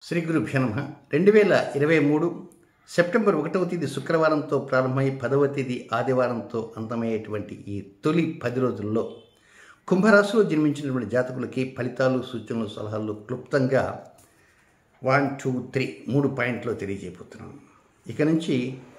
శ్రీ గురుభ్య నమ రెండు వేల ఇరవై మూడు సెప్టెంబర్ ఒకటవ తేదీ శుక్రవారంతో ప్రారంభమై పదవ తేదీ ఆదివారంతో అంతమయ్యేటువంటి ఈ తొలి పది రోజుల్లో కుంభరాశిలో జన్మించినటువంటి జాతకులకి ఫలితాలు సూచనలు సలహాలు క్లుప్తంగా వన్ టూ త్రీ మూడు పాయింట్లో తెలియజేయబోతున్నాను ఇక నుంచి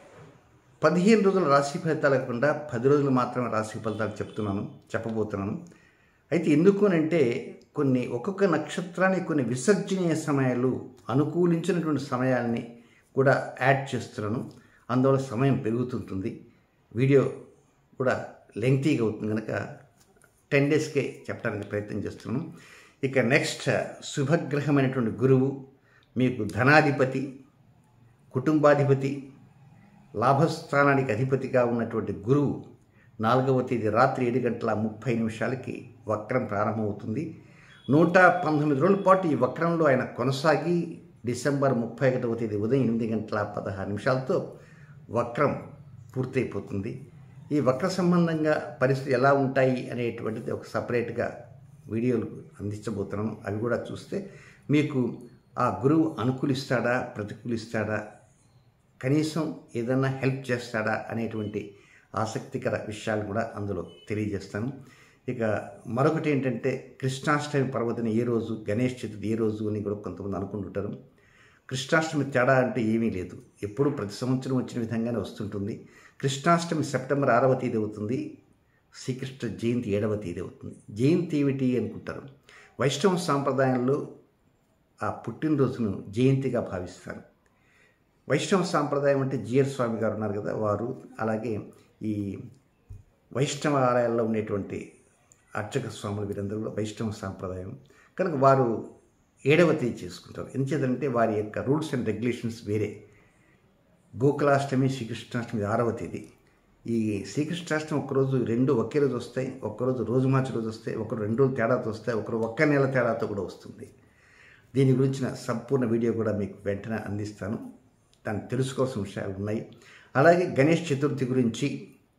పదిహేను రోజుల రాశి ఫలితాలు కాకుండా పది రోజులు మాత్రమే రాశి ఫలితాలు చెప్తున్నాను చెప్పబోతున్నాను అయితే ఎందుకు అంటే కొన్ని ఒక్కొక్క నక్షత్రానికి కొన్ని విసర్జనీయ సమయాలు అనుకూలించినటువంటి సమయాల్ని కూడా యాడ్ చేస్తున్నాను అందువల్ల సమయం పెరుగుతుంటుంది వీడియో కూడా లెంగ్తీగా అవుతుంది కనుక టెన్ డేస్కే చెప్పడానికి ప్రయత్నం చేస్తున్నాను ఇక నెక్స్ట్ శుభగ్రహమైనటువంటి గురువు మీకు ధనాధిపతి కుటుంబాధిపతి లాభస్థానానికి అధిపతిగా ఉన్నటువంటి గురువు నాలుగవ తేదీ రాత్రి ఏడు గంటల ముప్పై నిమిషాలకి వక్రం ప్రారంభమవుతుంది నూట పంతొమ్మిది రోజుల పాటు ఈ వక్రంలో ఆయన కొనసాగి డిసెంబర్ ముప్పై ఒకటవ తేదీ ఉదయం ఎనిమిది గంటల పదహారు నిమిషాలతో వక్రం పూర్తయిపోతుంది ఈ వక్ర సంబంధంగా పరిస్థితి ఎలా ఉంటాయి అనేటువంటిది ఒక సపరేట్గా వీడియోలు అందించబోతున్నాను అవి కూడా చూస్తే మీకు ఆ గురువు అనుకూలిస్తాడా ప్రతికూలిస్తాడా కనీసం ఏదన్నా హెల్ప్ చేస్తాడా అనేటువంటి ఆసక్తికర విషయాలు కూడా అందులో తెలియజేస్తాను ఇక మరొకటి ఏంటంటే కృష్ణాష్టమి పర్వదిన ఏ రోజు గణేష్ చతుర్థి ఏ రోజు అని కూడా కొంతమంది అనుకుంటుంటారు కృష్ణాష్టమి తేడా అంటే ఏమీ లేదు ఎప్పుడు ప్రతి సంవత్సరం వచ్చిన విధంగానే వస్తుంటుంది కృష్ణాష్టమి సెప్టెంబర్ ఆరవ తేదీ అవుతుంది శ్రీకృష్ణ జయంతి ఏడవ తేదీ అవుతుంది జయంతి ఏమిటి అనుకుంటారు వైష్ణవ సాంప్రదాయంలో ఆ పుట్టినరోజును జయంతిగా భావిస్తారు వైష్ణవ సాంప్రదాయం అంటే జిఆర్ స్వామి గారు ఉన్నారు కదా వారు అలాగే ఈ వైష్ణవ ఆలయాల్లో ఉండేటువంటి అర్చక స్వాములు వీరందరూ కూడా వైష్ణవ సాంప్రదాయం కనుక వారు ఏడవ తేదీ చేసుకుంటారు ఎందుచేతంటే వారి యొక్క రూల్స్ అండ్ రెగ్యులేషన్స్ వేరే గోకులాష్టమి శ్రీకృష్ణాష్టమి ఆరవ తేదీ ఈ శ్రీకృష్ణాష్టమి ఒకరోజు రెండు ఒకే రోజు వస్తాయి ఒక్కరోజు రోజు మార్చి రోజు వస్తాయి ఒకరు రెండు రోజులు తేడాతో వస్తాయి ఒకరు ఒక్క నెల తేడాతో కూడా వస్తుంది దీని గురించిన సంపూర్ణ వీడియో కూడా మీకు వెంటనే అందిస్తాను దాన్ని తెలుసుకోవాల్సిన విషయాలు ఉన్నాయి అలాగే గణేష్ చతుర్థి గురించి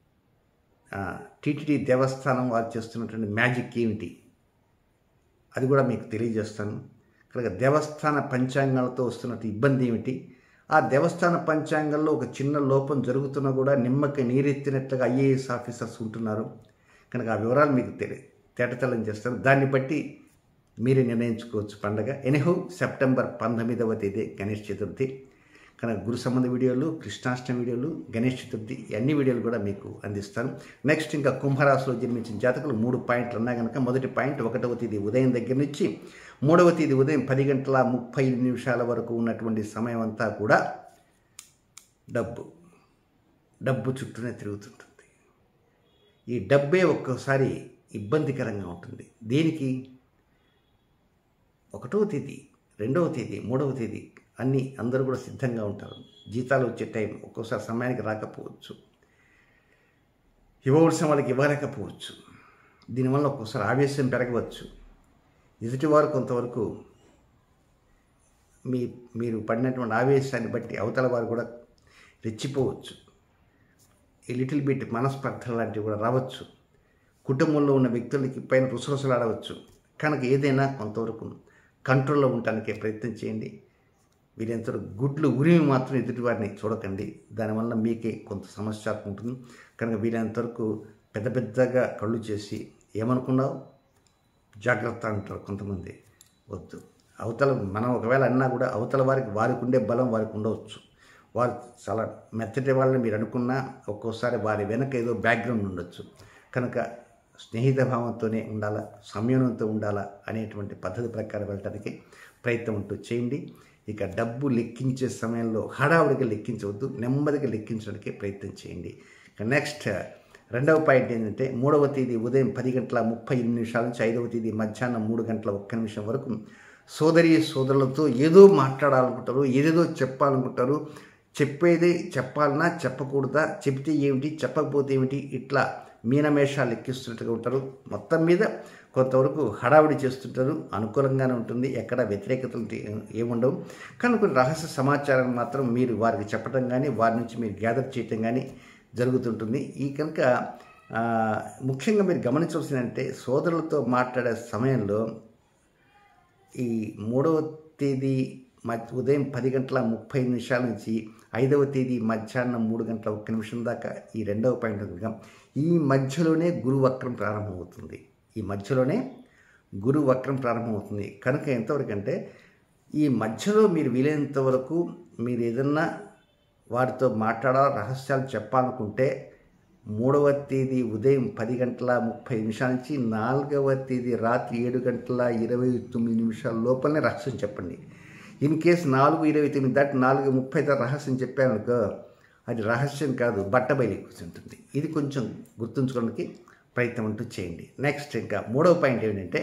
టీటీడీ దేవస్థానం వారు చేస్తున్నటువంటి మ్యాజిక్ ఏమిటి అది కూడా మీకు తెలియజేస్తాను కనుక దేవస్థాన పంచాంగాలతో వస్తున్నట్టు ఇబ్బంది ఏమిటి ఆ దేవస్థాన పంచాంగంలో ఒక చిన్న లోపం జరుగుతున్నా కూడా నిమ్మకి నీరెత్తినట్లుగా ఐఏఎస్ ఆఫీసర్స్ ఉంటున్నారు కనుక ఆ వివరాలు మీకు తెలి తేటతెల్లం చేస్తాను దాన్ని బట్టి మీరే నిర్ణయించుకోవచ్చు పండగ ఎనిహో సెప్టెంబర్ పంతొమ్మిదవ తేదీ గణేష్ చతుర్థి కనుక గురు సంబంధ వీడియోలు కృష్ణాష్టమి వీడియోలు గణేష్ చతుర్థి అన్ని వీడియోలు కూడా మీకు అందిస్తాను నెక్స్ట్ ఇంకా కుంభరాశిలో జన్మించిన జాతకులు మూడు పాయింట్లు ఉన్నాయి కనుక మొదటి పాయింట్ ఒకటవ తేదీ ఉదయం దగ్గర నుంచి మూడవ తేదీ ఉదయం పది గంటల ముప్పై నిమిషాల వరకు ఉన్నటువంటి సమయం అంతా కూడా డబ్బు డబ్బు చుట్టూనే తిరుగుతుంటుంది ఈ డబ్బే ఒక్కోసారి ఇబ్బందికరంగా ఉంటుంది దేనికి ఒకటవ తేదీ రెండవ తేదీ మూడవ తేదీ అన్నీ అందరూ కూడా సిద్ధంగా ఉంటారు జీతాలు వచ్చే టైం ఒక్కోసారి సమయానికి రాకపోవచ్చు ఇవ్వవలసిన వాళ్ళకి ఇవ్వలేకపోవచ్చు దీనివల్ల ఒక్కోసారి ఆవేశం పెరగవచ్చు ఎదుటివారు కొంతవరకు మీ మీరు పడినటువంటి ఆవేశాన్ని బట్టి అవతల వారు కూడా రెచ్చిపోవచ్చు ఈ లిటిల్ బిట్ మనస్పర్ధ లాంటివి కూడా రావచ్చు కుటుంబంలో ఉన్న వ్యక్తులకి పైన రుసరుసలాడవచ్చు కనుక ఏదైనా కొంతవరకు కంట్రోల్లో ఉండటానికే ప్రయత్నం చేయండి వీరంతరూ గుడ్లు ఉరిమి మాత్రం ఎదుటివారిని చూడకండి దానివల్ల మీకే కొంత సమస్య ఉంటుంది కనుక వీరంతవరకు పెద్ద పెద్దగా కళ్ళు చేసి ఏమనుకున్నావు జాగ్రత్త అంటారు కొంతమంది వద్దు అవతల మనం ఒకవేళ అన్నా కూడా అవతల వారికి వారికి ఉండే బలం వారికి ఉండవచ్చు వారు చాలా మెత్తటి వాళ్ళని మీరు అనుకున్నా ఒక్కోసారి వారి వెనక ఏదో బ్యాక్గ్రౌండ్ ఉండొచ్చు కనుక స్నేహిత భావంతోనే ఉండాలా సంయమనంతో ఉండాలా అనేటువంటి పద్ధతి ప్రకారం వెళ్ళటానికి ప్రయత్నం ఉంటూ చేయండి ఇక డబ్బు లెక్కించే సమయంలో హడావుడిగా లెక్కించవద్దు నెమ్మదిగా లెక్కించడానికి ప్రయత్నం చేయండి ఇక నెక్స్ట్ రెండవ పాయింట్ ఏంటంటే మూడవ తేదీ ఉదయం పది గంటల ముప్పై ఎనిమిది నిమిషాల నుంచి ఐదవ తేదీ మధ్యాహ్నం మూడు గంటల ఒక్క నిమిషం వరకు సోదరి సోదరులతో ఏదో మాట్లాడాలనుకుంటారు ఏదేదో చెప్పాలనుకుంటారు చెప్పేది చెప్పాలన్నా చెప్పకూడదా చెప్తే ఏమిటి చెప్పకపోతే ఏమిటి ఇట్లా మీనమేషాలు ఎక్కిస్తున్నట్టుగా ఉంటారు మొత్తం మీద కొంతవరకు హడావిడి చేస్తుంటారు అనుకూలంగానే ఉంటుంది ఎక్కడ వ్యతిరేకతలు ఏముండవు కానీ కొన్ని రహస్య సమాచారం మాత్రం మీరు వారికి చెప్పడం కానీ వారి నుంచి మీరు గ్యాదర్ చేయటం కానీ జరుగుతుంటుంది ఈ కనుక ముఖ్యంగా మీరు గమనించవలసిందంటే సోదరులతో మాట్లాడే సమయంలో ఈ మూడవ తేదీ మధ్య ఉదయం పది గంటల ముప్పై నిమిషాల నుంచి ఐదవ తేదీ మధ్యాహ్నం మూడు గంటల ఒక్క నిమిషం దాకా ఈ రెండవ పాయింట్ కనుక ఈ మధ్యలోనే గురు వక్రం ప్రారంభమవుతుంది ఈ మధ్యలోనే గురు వక్రం ప్రారంభమవుతుంది కనుక ఎంతవరకు అంటే ఈ మధ్యలో మీరు వీలైనంత వరకు మీరు ఏదన్నా వారితో మాట్లాడాలి రహస్యాలు చెప్పాలనుకుంటే మూడవ తేదీ ఉదయం పది గంటల ముప్పై నిమిషాల నుంచి నాలుగవ తేదీ రాత్రి ఏడు గంటల ఇరవై తొమ్మిది నిమిషాల లోపలనే రహస్యం చెప్పండి ఇన్ కేసు నాలుగు ఇరవై తొమ్మిది దాటి నాలుగు ముప్పై దాకా రహస్యం చెప్పానుకో అది రహస్యం కాదు బట్ట బయలు కూర్చుంటుంది ఇది కొంచెం గుర్తుంచుకోవడానికి ప్రయత్నం అంటూ చేయండి నెక్స్ట్ ఇంకా మూడవ పాయింట్ ఏంటంటే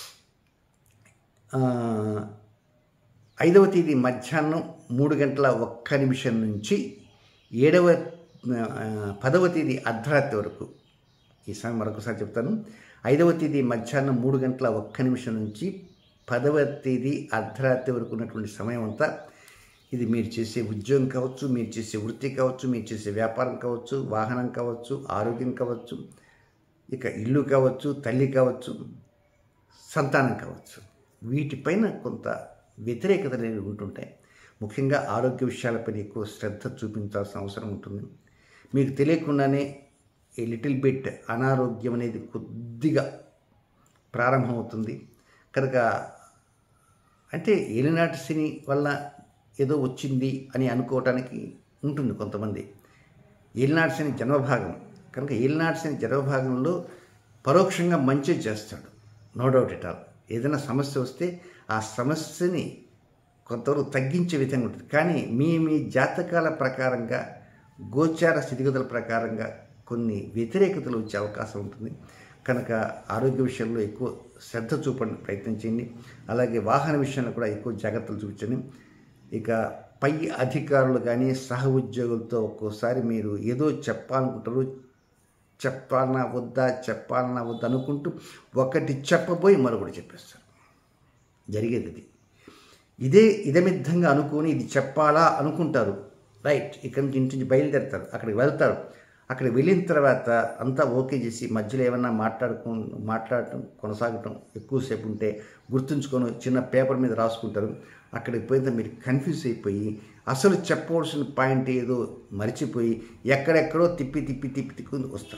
ఆ, ఐదవ తేదీ మధ్యాహ్నం మూడు గంటల ఒక్క నిమిషం నుంచి ఏడవ ఆ, పదవ తేదీ అర్ధరాత్రి వరకు ఈ సమయం మరొకసారి చెప్తాను ఐదవ తేదీ మధ్యాహ్నం మూడు గంటల ఒక్క నిమిషం నుంచి పదవ తేదీ అర్ధరాత్రి వరకు ఉన్నటువంటి సమయం అంతా ఇది మీరు చేసే ఉద్యోగం కావచ్చు మీరు చేసే వృత్తి కావచ్చు మీరు చేసే వ్యాపారం కావచ్చు వాహనం కావచ్చు ఆరోగ్యం కావచ్చు ఇక ఇల్లు కావచ్చు తల్లి కావచ్చు సంతానం కావచ్చు వీటిపైన కొంత వ్యతిరేకత అనేవి ఉంటుంటాయి ముఖ్యంగా ఆరోగ్య విషయాలపైన ఎక్కువ శ్రద్ధ చూపించాల్సిన అవసరం ఉంటుంది మీకు తెలియకుండానే ఈ లిటిల్ బిట్ అనారోగ్యం అనేది కొద్దిగా ప్రారంభమవుతుంది కనుక అంటే ఏలినాటి శని వల్ల ఏదో వచ్చింది అని అనుకోవటానికి ఉంటుంది కొంతమంది ఏలినాటి శని జన్మభాగం కనుక ఏలినాటి శని జన్మభాగంలో పరోక్షంగా మంచి చేస్తాడు నో డౌట్ ఇట్ ఆల్ ఏదైనా సమస్య వస్తే ఆ సమస్యని కొంతవరకు తగ్గించే విధంగా ఉంటుంది కానీ మీ మీ జాతకాల ప్రకారంగా గోచార స్థితిగతుల ప్రకారంగా కొన్ని వ్యతిరేకతలు వచ్చే అవకాశం ఉంటుంది కనుక ఆరోగ్య విషయంలో ఎక్కువ శ్రద్ధ చూపడానికి ప్రయత్నం చేయండి అలాగే వాహన విషయంలో కూడా ఎక్కువ జాగ్రత్తలు చూపించండి ఇక పై అధికారులు కానీ సహ ఉద్యోగులతో ఒక్కోసారి మీరు ఏదో చెప్పాలనుకుంటారు చెప్పాలన్నా వద్దా చెప్పాలన్నా వద్దా అనుకుంటూ ఒకటి చెప్పబోయి మరొకటి చెప్పేస్తారు జరిగేది ఇది ఇదే ఇదమిద్ధంగా అనుకొని ఇది చెప్పాలా అనుకుంటారు రైట్ ఇక్కడి నుంచి ఇంటి నుంచి బయలుదేరుతారు అక్కడికి వెళ్తారు అక్కడికి వెళ్ళిన తర్వాత అంతా ఓకే చేసి మధ్యలో ఏమన్నా మాట్లాడుకో మాట్లాడటం కొనసాగటం ఎక్కువసేపు ఉంటే గుర్తుంచుకొని చిన్న పేపర్ మీద రాసుకుంటారు అక్కడికి పోయిన మీరు కన్ఫ్యూజ్ అయిపోయి అసలు చెప్పవలసిన పాయింట్ ఏదో మర్చిపోయి ఎక్కడెక్కడో తిప్పి తిప్పి తిప్పి తిప్పుకుని వస్తారు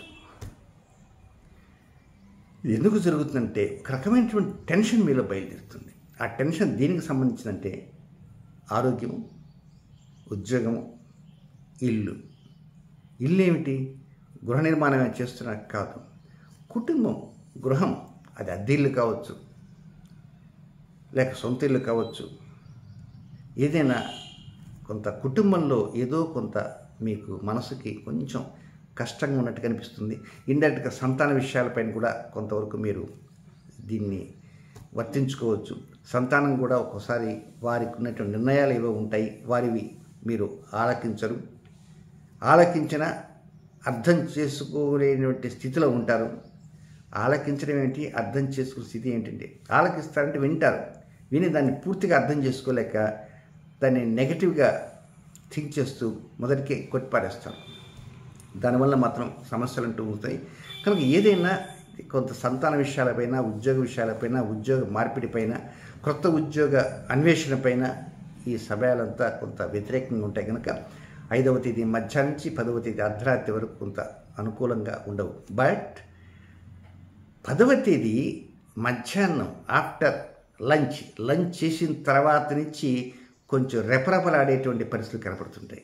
ఇది ఎందుకు జరుగుతుందంటే ఒక రకమైనటువంటి టెన్షన్ మీలో బయలుదేరుతుంది ఆ టెన్షన్ దేనికి సంబంధించిందంటే ఆరోగ్యము ఉద్యోగము ఇల్లు ఇల్లు ఏమిటి గృహ నిర్మాణం ఏమైనా చేస్తున్నా కాదు కుటుంబం గృహం అది అద్దె ఇల్లు కావచ్చు లేక సొంత ఇల్లు కావచ్చు ఏదైనా కొంత కుటుంబంలో ఏదో కొంత మీకు మనసుకి కొంచెం కష్టంగా ఉన్నట్టు కనిపిస్తుంది ఇండైరెక్ట్గా సంతాన విషయాలపైన కూడా కొంతవరకు మీరు దీన్ని వర్తించుకోవచ్చు సంతానం కూడా ఒక్కోసారి వారికి ఉన్నటువంటి నిర్ణయాలు ఏవో ఉంటాయి వారివి మీరు ఆలకించరు ఆలకించిన అర్థం చేసుకోలేనటువంటి స్థితిలో ఉంటారు ఆలకించడం ఏంటి అర్థం చేసుకునే స్థితి ఏంటంటే ఆలకిస్తారంటే వింటారు విని దాన్ని పూర్తిగా అర్థం చేసుకోలేక దాన్ని నెగటివ్గా థింక్ చేస్తూ మొదటికే కొట్టిపారేస్తారు దానివల్ల మాత్రం సమస్యలు అంటూ ఉంటాయి కనుక ఏదైనా కొంత సంతాన విషయాలపైన ఉద్యోగ విషయాలపైన ఉద్యోగ మార్పిడిపైన కొత్త ఉద్యోగ అన్వేషణపైన ఈ సమయాలంతా కొంత వ్యతిరేకంగా ఉంటాయి కనుక ఐదవ తేదీ మధ్యాహ్నం నుంచి పదవ తేదీ అర్ధరాత్రి వరకు కొంత అనుకూలంగా ఉండవు బట్ పదవ తేదీ మధ్యాహ్నం ఆఫ్టర్ లంచ్ లంచ్ చేసిన తర్వాత నుంచి కొంచెం రెపరెపలాడేటువంటి పరిస్థితులు కనపడుతుంటాయి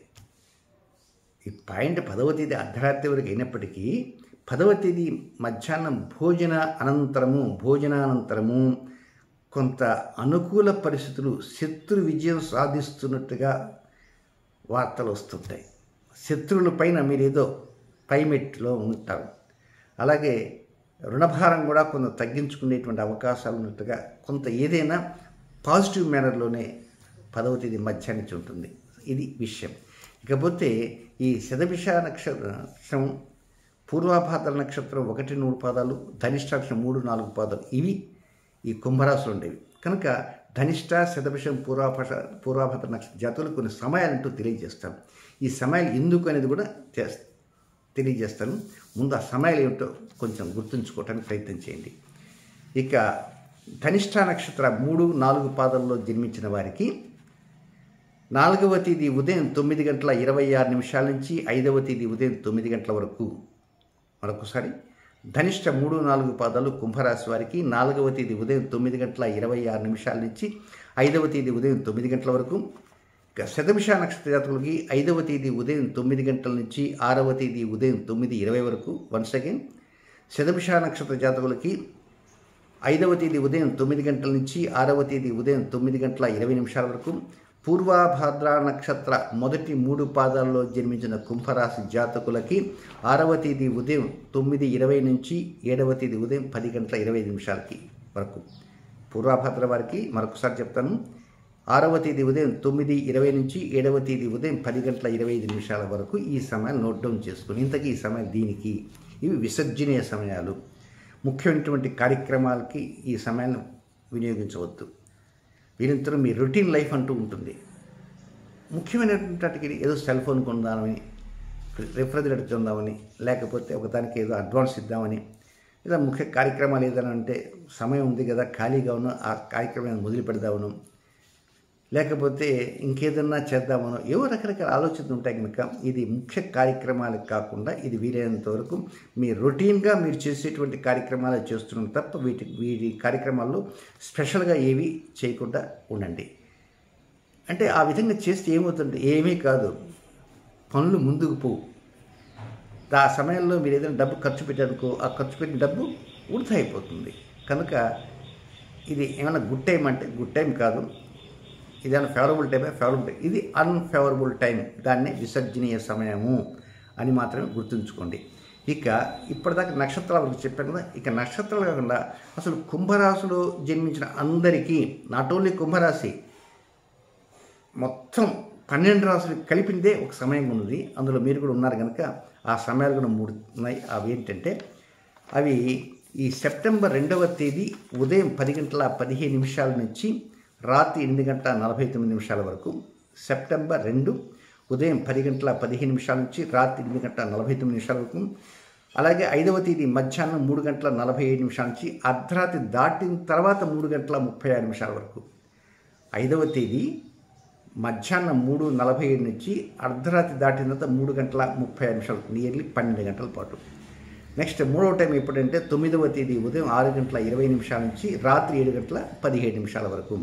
ఈ పాయింట్ పదవ తేదీ అర్ధరాత్రి వరకు అయినప్పటికీ పదవ తేదీ మధ్యాహ్నం భోజన అనంతరము భోజనానంతరము కొంత అనుకూల పరిస్థితులు శత్రు విజయం సాధిస్తున్నట్టుగా వార్తలు వస్తుంటాయి శత్రువుల పైన మీరు ఏదో పైమెట్లో ఉంటారు అలాగే రుణభారం కూడా కొంత తగ్గించుకునేటువంటి అవకాశాలు ఉన్నట్టుగా కొంత ఏదైనా పాజిటివ్ మేనర్లోనే పదవ తేదీ మధ్యాహ్నం నుంచి ఉంటుంది ఇది విషయం ఇకపోతే ఈ శతభిష నక్షత్రం పూర్వాభాద్ర నక్షత్రం ఒకటి మూడు పాదాలు ధనిష్ట నక్షత్రం మూడు నాలుగు పాదాలు ఇవి ఈ కుంభరాశులు ఉండేవి కనుక ధనిష్ట శతభిషం పూర్వాభాష పూర్వాభాద్ర నక్షత్ర జాతులు కొన్ని సమయాలంటూ తెలియజేస్తాను ఈ సమయాలు ఎందుకు అనేది కూడా చేస్తా తెలియజేస్తాను ముందు ఆ సమయాలు ఏమిటో కొంచెం గుర్తుంచుకోవటానికి ప్రయత్నం చేయండి ఇక ధనిష్ట నక్షత్ర మూడు నాలుగు పాదంలో జన్మించిన వారికి నాలుగవ తేదీ ఉదయం తొమ్మిది గంటల ఇరవై ఆరు నిమిషాల నుంచి ఐదవ తేదీ ఉదయం తొమ్మిది గంటల వరకు మరొకసారి ధనిష్ట మూడు నాలుగు పాదాలు కుంభరాశి వారికి నాలుగవ తేదీ ఉదయం తొమ్మిది గంటల ఇరవై ఆరు నిమిషాల నుంచి ఐదవ తేదీ ఉదయం తొమ్మిది గంటల వరకు ఇక శతభిష నక్షత్ర జాతకులకి ఐదవ తేదీ ఉదయం తొమ్మిది గంటల నుంచి ఆరవ తేదీ ఉదయం తొమ్మిది ఇరవై వరకు వన్స్ అగైన్ శతభిష నక్షత్ర జాతకులకి ఐదవ తేదీ ఉదయం తొమ్మిది గంటల నుంచి ఆరవ తేదీ ఉదయం తొమ్మిది గంటల ఇరవై నిమిషాల వరకు పూర్వాభాద్ర నక్షత్ర మొదటి మూడు పాదాల్లో జన్మించిన కుంభరాశి జాతకులకి ఆరవ తేదీ ఉదయం తొమ్మిది ఇరవై నుంచి ఏడవ తేదీ ఉదయం పది గంటల ఇరవై ఐదు నిమిషాలకి వరకు పూర్వాభాద్ర వారికి మరొకసారి చెప్తాను ఆరవ తేదీ ఉదయం తొమ్మిది ఇరవై నుంచి ఏడవ తేదీ ఉదయం పది గంటల ఇరవై ఐదు నిమిషాల వరకు ఈ సమయాలు నోట్ డౌన్ చేసుకుని ఇంతకీ ఈ సమయం దీనికి ఇవి విసర్జనీయ సమయాలు ముఖ్యమైనటువంటి కార్యక్రమాలకి ఈ సమయాన్ని వినియోగించవద్దు వీరంతరం మీ రొటీన్ లైఫ్ అంటూ ఉంటుంది ముఖ్యమైనటువంటి ఏదో సెల్ ఫోన్ కొందామని రిఫ్రిజిరేటర్ కొందామని లేకపోతే ఒకదానికి ఏదో అడ్వాన్స్ ఇద్దామని ఇలా ముఖ్య కార్యక్రమాలు ఏదైనా అంటే సమయం ఉంది కదా ఖాళీగా ఉన్న ఆ కార్యక్రమాన్ని మొదలు పెడదామను లేకపోతే ఇంకేదన్నా చేద్దామనో ఏవో రకరకాల ఆలోచనలు ఉంటాయి కనుక ఇది ముఖ్య కార్యక్రమాలకు కాకుండా ఇది వీలైనంత వరకు మీ రొటీన్గా మీరు చేసేటువంటి కార్యక్రమాలు చేస్తున్నాం తప్ప వీటి వీటి కార్యక్రమాల్లో స్పెషల్గా ఏవి చేయకుండా ఉండండి అంటే ఆ విధంగా చేస్తే ఏమవుతుంది ఏమీ కాదు పనులు ముందుకు పోవు ఆ సమయంలో మీరు ఏదైనా డబ్బు ఖర్చు పెట్టారనుకో ఆ ఖర్చు పెట్టిన డబ్బు వృధా అయిపోతుంది కనుక ఇది ఏమైనా గుడ్ టైం అంటే గుడ్ టైం కాదు ఇదేమైనా ఫేవరబుల్ టైమే ఫేవరబుల్ టైం ఇది అన్ఫేవరబుల్ టైం దాన్నే విసర్జనీయ సమయము అని మాత్రమే గుర్తుంచుకోండి ఇక ఇప్పటిదాకా నక్షత్రాల గురించి చెప్పాను కదా ఇక నక్షత్రాలు కాకుండా అసలు కుంభరాశిలో జన్మించిన అందరికీ నాట్ ఓన్లీ కుంభరాశి మొత్తం పన్నెండు రాసులు కలిపిందే ఒక సమయం ఉన్నది అందులో మీరు కూడా ఉన్నారు కనుక ఆ సమయాలు కూడా మూడు ఉన్నాయి అవి ఏంటంటే అవి ఈ సెప్టెంబర్ రెండవ తేదీ ఉదయం పది గంటల పదిహేను నిమిషాల నుంచి రాత్రి ఎనిమిది గంటల నలభై తొమ్మిది నిమిషాల వరకు సెప్టెంబర్ రెండు ఉదయం పది గంటల పదిహేను నిమిషాల నుంచి రాత్రి ఎనిమిది గంటల నలభై తొమ్మిది నిమిషాల వరకు అలాగే ఐదవ తేదీ మధ్యాహ్నం మూడు గంటల నలభై ఏడు నిమిషాల నుంచి అర్ధరాత్రి దాటిన తర్వాత మూడు గంటల ముప్పై ఆరు నిమిషాల వరకు ఐదవ తేదీ మధ్యాహ్నం మూడు నలభై ఏడు నుంచి అర్ధరాత్రి దాటిన తర్వాత మూడు గంటల ముప్పై ఐదు నిమిషాలు నియర్లీ పన్నెండు గంటల పాటు నెక్స్ట్ మూడవ టైం ఎప్పుడంటే తొమ్మిదవ తేదీ ఉదయం ఆరు గంటల ఇరవై నిమిషాల నుంచి రాత్రి ఏడు గంటల పదిహేడు నిమిషాల వరకు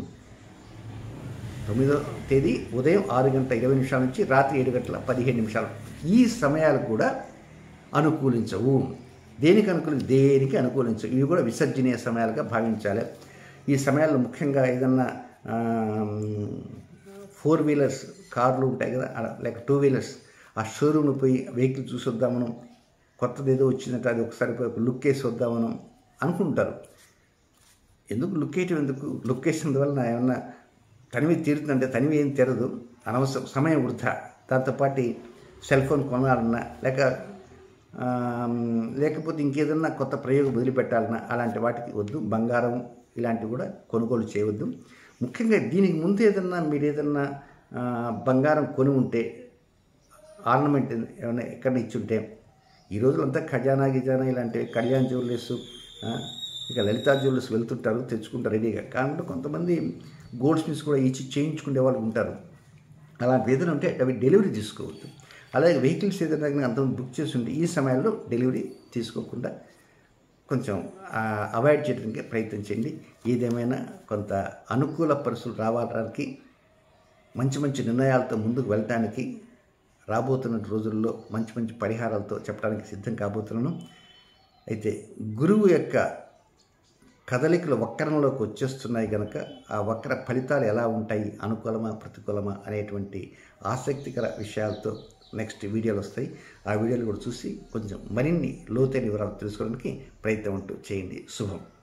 తొమ్మిదవ తేదీ ఉదయం ఆరు గంటల ఇరవై నిమిషాల నుంచి రాత్రి ఏడు గంటల పదిహేడు నిమిషాలు ఈ సమయాలు కూడా అనుకూలించవు దేనికి అనుకూలి దేనికి అనుకూలించవు ఇవి కూడా విసర్జనీయ సమయాలుగా భావించాలి ఈ సమయాల్లో ముఖ్యంగా ఏదన్నా ఫోర్ వీలర్స్ కార్లు ఉంటాయి కదా అలా లేక టూ వీలర్స్ ఆ షోరూమ్లో పోయి వెహికల్ చూసి వద్దామను కొత్తది ఏదో వచ్చిందంటే అది ఒకసారి పోయి ఒక లుక్ వేసి వద్దామను అనుకుంటారు ఎందుకు లుక్ వేయటం ఎందుకు లుక్ వేసినందువల్ల ఏమన్నా తనివి తీరుతుందంటే తనివి ఏం తెరదు అనవసరం సమయం వృధా దాంతోపాటు సెల్ ఫోన్ కొనాలన్నా లేక ఆ, లేకపోతే ఇంకేదన్నా కొత్త ప్రయోగం వదిలిపెట్టాలన్నా అలాంటి వాటికి వద్దు బంగారం ఇలాంటివి కూడా కొనుగోలు చేయవద్దు ముఖ్యంగా దీనికి ముందు ఏదన్నా మీరు ఏదన్నా ఆ, బంగారం కొని ఉంటే ఆర్నమెంట్ ఏమైనా ఎక్కడ ఇచ్చుంటే ఈ రోజులంతా ఖజానా గిజానా ఇలాంటివి కళ్యాణ్ జ్యువెలర్స్ ఆ, ఇక లలితా జ్యువెలర్స్ వెళ్తుంటారు తెచ్చుకుంటారు రెడీగా కాబట్టి కొంతమంది గోల్డ్ స్మిత్స్ కూడా ఇచ్చి చేయించుకునే వాళ్ళు ఉంటారు అలాంటి ఏదైనా ఉంటే అవి డెలివరీ తీసుకోవద్దు అలాగే వెహికల్స్ ఏదైనా కానీ అంతమంది బుక్ చేసి ఉంటే ఈ సమయంలో డెలివరీ తీసుకోకుండా కొంచెం అవాయిడ్ చేయడానికి ప్రయత్నం చేయండి ఏదేమైనా కొంత అనుకూల పరిస్థితులు రావడానికి మంచి మంచి నిర్ణయాలతో ముందుకు వెళ్ళటానికి రాబోతున్న రోజుల్లో మంచి మంచి పరిహారాలతో చెప్పడానికి సిద్ధం కాబోతున్నాను అయితే గురువు యొక్క కదలికలు వక్రంలోకి వచ్చేస్తున్నాయి కనుక ఆ వక్ర ఫలితాలు ఎలా ఉంటాయి అనుకూలమా ప్రతికూలమా అనేటువంటి ఆసక్తికర విషయాలతో నెక్స్ట్ వీడియోలు వస్తాయి ఆ వీడియోలు కూడా చూసి కొంచెం మరిన్ని లోతైన వివరాలు తెలుసుకోవడానికి ప్రయత్నం అంటూ చేయండి శుభం